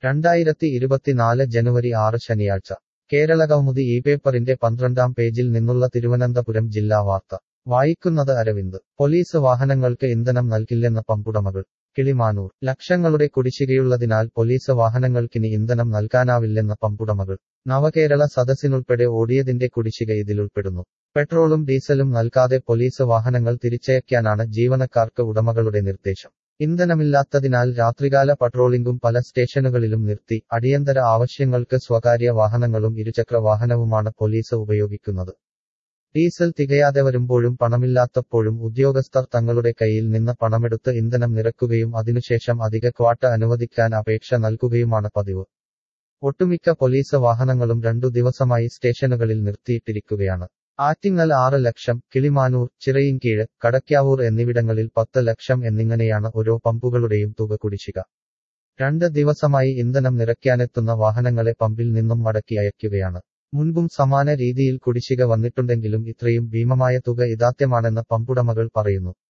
രണ്ടായിരത്തി ഇരുപത്തിനാല് ജനുവരി ആറ് ശനിയാഴ്ച കേരളകൗമുദി ഈ പേപ്പറിന്റെ പന്ത്രണ്ടാം പേജിൽ നിന്നുള്ള തിരുവനന്തപുരം ജില്ലാ വാർത്ത വായിക്കുന്നത് അരവിന്ദ് പോലീസ് വാഹനങ്ങൾക്ക് ഇന്ധനം നൽകില്ലെന്ന പമ്പുടമകൾ കിളിമാനൂർ ലക്ഷങ്ങളുടെ കുടിശ്ശികയുള്ളതിനാൽ പോലീസ് വാഹനങ്ങൾക്കിനി ഇന്ധനം നൽകാനാവില്ലെന്ന പമ്പുടമകൾ നവകേരള സദസ്സിനുൾപ്പെടെ ഓടിയതിന്റെ കുടിശ്ശിക ഇതിലുൾപ്പെടുന്നു പെട്രോളും ഡീസലും നൽകാതെ പോലീസ് വാഹനങ്ങൾ തിരിച്ചയക്കാനാണ് ജീവനക്കാർക്ക് ഉടമകളുടെ നിർദ്ദേശം ഇന്ധനമില്ലാത്തതിനാൽ രാത്രികാല പട്രോളിംഗും പല സ്റ്റേഷനുകളിലും നിർത്തി അടിയന്തര ആവശ്യങ്ങൾക്ക് സ്വകാര്യ വാഹനങ്ങളും ഇരുചക്ര വാഹനവുമാണ് പോലീസ് ഉപയോഗിക്കുന്നത് ഡീസൽ തികയാതെ വരുമ്പോഴും പണമില്ലാത്തപ്പോഴും ഉദ്യോഗസ്ഥർ തങ്ങളുടെ കയ്യിൽ നിന്ന് പണമെടുത്ത് ഇന്ധനം നിറക്കുകയും അതിനുശേഷം അധിക ക്വാട്ട അനുവദിക്കാൻ അപേക്ഷ നൽകുകയുമാണ് പതിവ് ഒട്ടുമിക്ക പോലീസ് വാഹനങ്ങളും രണ്ടു ദിവസമായി സ്റ്റേഷനുകളിൽ നിർത്തിയിട്ടിരിക്കുകയാണ് ആറ്റിങ്ങൽ ആറ് ലക്ഷം കിളിമാനൂർ ചിറയിൻകീഴ് കടക്കാവൂർ എന്നിവിടങ്ങളിൽ പത്ത് ലക്ഷം എന്നിങ്ങനെയാണ് ഓരോ പമ്പുകളുടെയും തുക കുടിശ്ശിക രണ്ട് ദിവസമായി ഇന്ധനം നിറയ്ക്കാനെത്തുന്ന വാഹനങ്ങളെ പമ്പിൽ നിന്നും മടക്കി അയക്കുകയാണ് മുൻപും സമാന രീതിയിൽ കുടിശ്ശിക വന്നിട്ടുണ്ടെങ്കിലും ഇത്രയും ഭീമമായ തുക ഇതാദ്യമാണെന്ന് പമ്പുടമകൾ പറയുന്നു